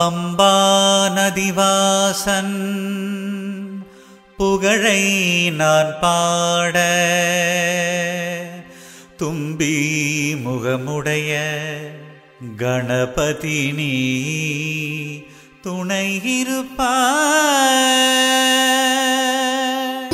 அம்பா நதிவாசன் புகழை நான் பாட தும்பி முகமுடைய கணபதி நீ துணை இருப்பாய்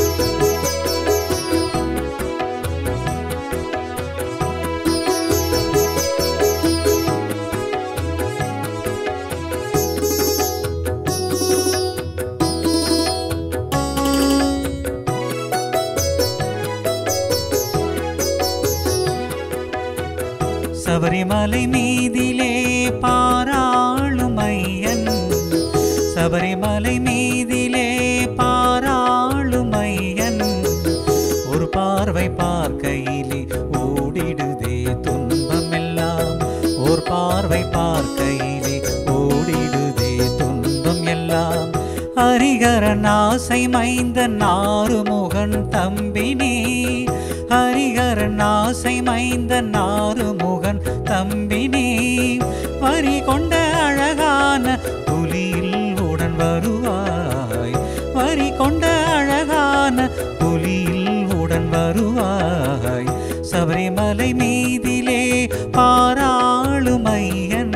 சபரிமலை மீதிலே பாராளும் ஐயன் சபரிமலை மீதிலே பாராளும் ஐயன் ஒரு பார்வை பார்க்கையிலே ஓடிடுதே துன்பமெல்லாம் ஒரு பார்வை பார்க்கையிலே ஓடிடுதே துன்பம் எல்லாம் ஹரிகரன் ஆசை மைந்தன் ஆறுமுகன் தம்பினே ஹரிகரன் ஆசை மைந்தன் ஆறுமுகன் தம்பினே வரி கொண்ட அழகான புலியில் உடன் வருவாய் வரி கொண்ட அழகான புலியில் உடன் வருவாய் சபரிமலை மீதிலே பாராளுமையன்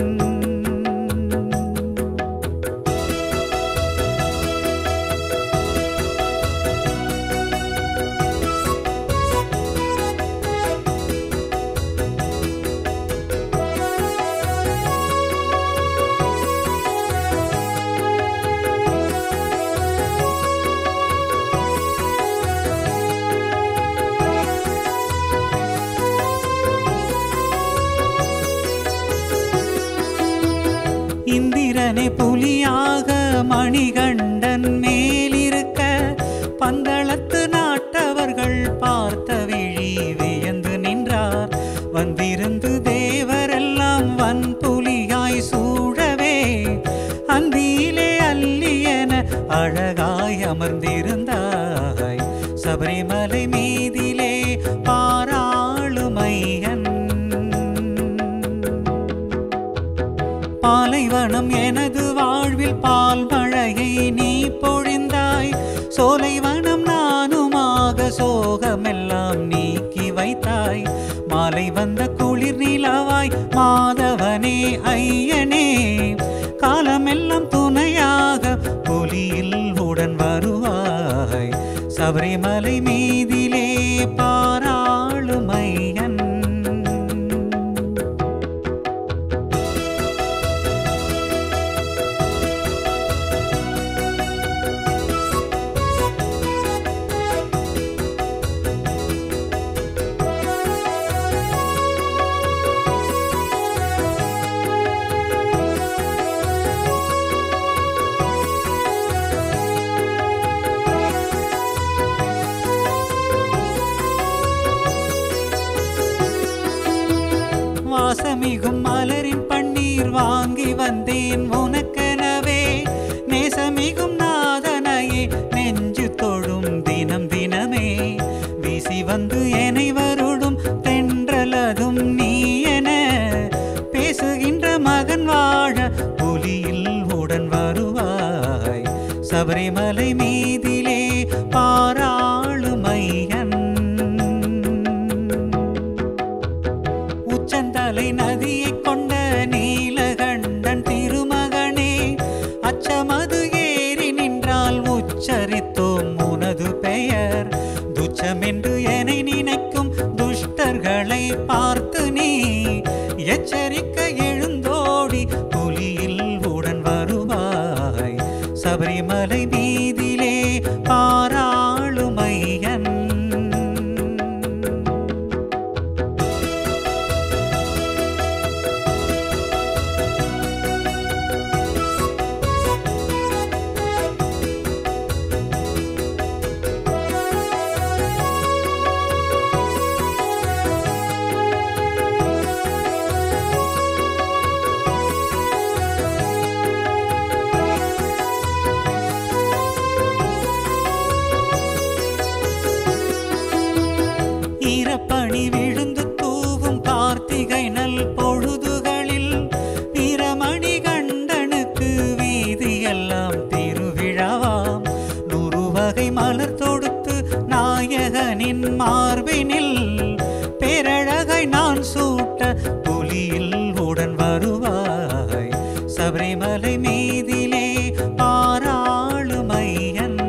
இந்திரனை புலியாக மணிகண்டன் மேலிருக்க பந்தளத்து நாட்டவர்கள் பார்த்த விழி வியந்து நின்றார் வந்திருந்து தேவரெல்லாம் வன் புலியாய் சூழவே அந்தியிலே அல்லியன அழகாய் அமர்ந்திருந்தாய் சபரிமலை மீதிலே பாராளுமையன் பாலைவனம் எனது வாழ்வில் பால் மழையை நீ பொழிந்தாய் சோலைவனம் நானுமாக சோகமெல்லாம் நீக்கி வைத்தாய் மாலை வந்த குளிர் நிலவாய் மாதவனே ஐயனே காலமெல்லாம் துணையாக புலியில் உடன் வருவாய் சபரிமலை மீதிலே பாராளுமையன் வாசமிகும் மலரின் பன்னீர் வாங்கி வந்தேன் உனக்கெனவே நேசமிகும் நாதனையே நெஞ்சு தொழும் தினம் தினமே வீசி வந்து என்னை வருடும் தென்றலதும் நீ என பேசுகின்ற மகன் வாழ புலியில் உடன் வருவாய் சபரிமலை மீதிலே பாராளுமையன் உச்சந்தலை நதியை கொண்ட நீலகண்டன் திருமகனே அச்சமது ஏறி நின்றால் உச்சரித்தோம் உனது பெயர் துச்சமென்று என நினைக்கும் துஷ்டர்களை பார்த்து நீ எச்சரிக்க எழுந்தோடி புலியில் உடன் வருவாய் சபரிமலை மீதிலே மார்பினில் பேரழகை நான் சூட்ட புலியில் உடன் வருவாய் சபரிமலை மீதிலே பாராளுமையன்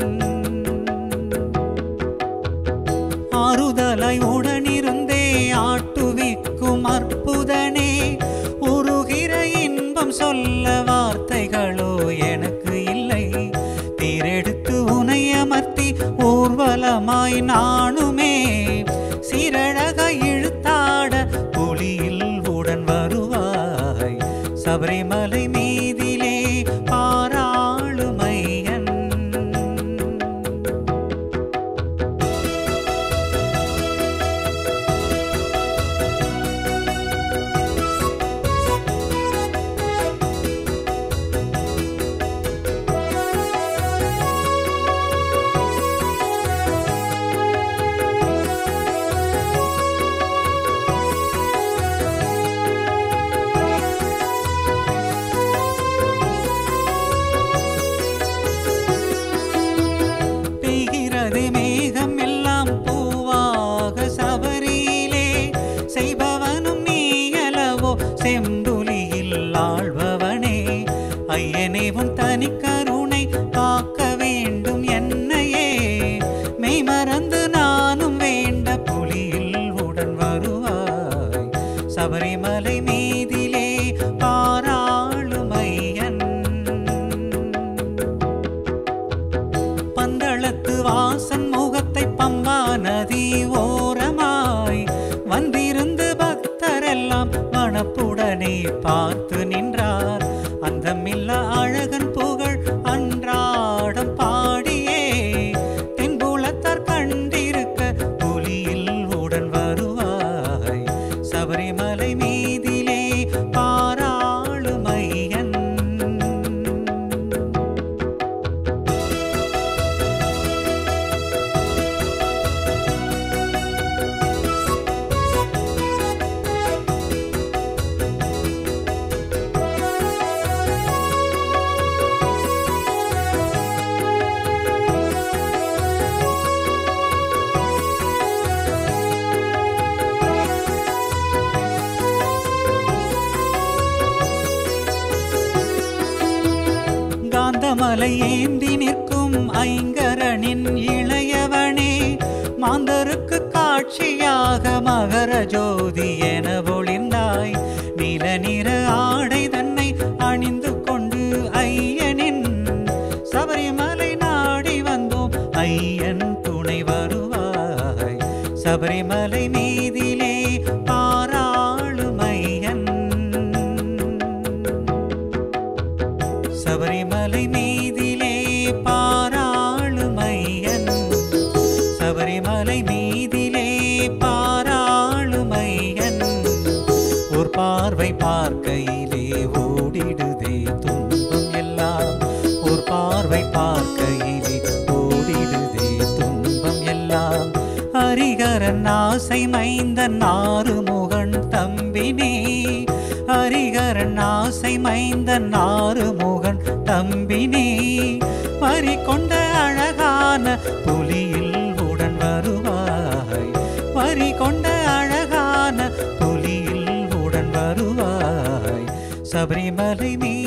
ஆறுதலாய் உடனிருந்தே ஆட்டுவிக்கும் அற்புதனே உருகிற இன்பம் சொல்ல வார்த்தைகளோ எனக்கு இல்லை தேரெடுத்து உனை அமர்த்தி ஊர்வலமாய் நானுமே சீரழக இழுத்தாட புலியில் உடன் வருவாய் சபரிமலை மீதிலே பாராளுமையன் பெய்கிறது மேகம் எல்லாம் பூவாக சபரியிலே செய்பவனும் நீயலவோ செம்புலியில் ஆழ்பவனே ஐயனே உன் தனி கருணை காக்க வேண்டும் என்னையே மெய் மறந்து நானும் வேண்ட புலியில் உடன் வருவாய் சபரிமலை மீதிலே பாராளுமையன் பந்தளத்து வாசன் முகத்தை பம்பா நதி ஓரமாய் வந்திருந்து பக்தரெல்லாம் மணப்புடனே பார்த்து நின்றார் அந்தமில்ல அழகன் புகழ் அன்றாடம் பாடியே தென்புலத்தார் கண்டிருக்க புலியில் உடன் வருவாய் சபரிமலை மீதிலே பாராளுமையன் காந்தமலை ஏந்தி நிற்கும் ஐங்கரனின் இளையவனே மாந்தருக்கு காட்சியாக மகர ஜோதி என ஒளிர்ந்தாய் நில நிற ஆடை தன்னை அணிந்து கொண்டு ஐயனின் சபரிமலை நாடி வந்தோம் ஐயன் துணை வருவாய் சபரிமலை மீதிலே பாராளுமையன் சபரிமலை மீதிலே பாராளுமையன் சபரிமலை மீதிலே பாராளுமையன் ஒரு பார்வை பார்க்கையிலே ஓடிடுதே துன்பம் எல்லாம் ஒரு பார்வை பார்க்கையிலே ஓடிடுதே துன்பம் எல்லாம் ஹரிகரன் ஆசை மைந்தன் ஆறுமுகன் தம்பினே ஹரிகரன் ஆசை மைந்தன் ஆறுமுகன் தம்பினே வரி கொண்ட அழகான புலியில் உடன் வருவாய் வரி கொண்ட அழகான புலியில் உடன் வருவாய் சபரிமலை மீ